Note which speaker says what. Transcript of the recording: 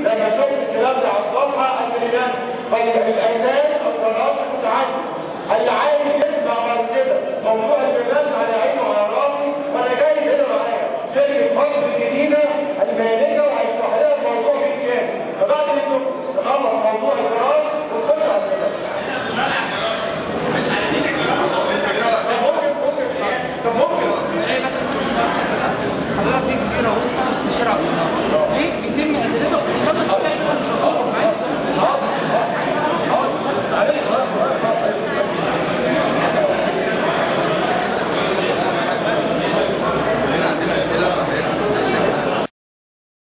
Speaker 1: لما شفت الكلام ده على الصفحه قال لي لا طيب الاساس الدراسه المتعدد اللي عايز يسمع بعد كده موضوع البلاد على عينه وعلى راسي وانا جاي هنا معايا شركه مصر الجديده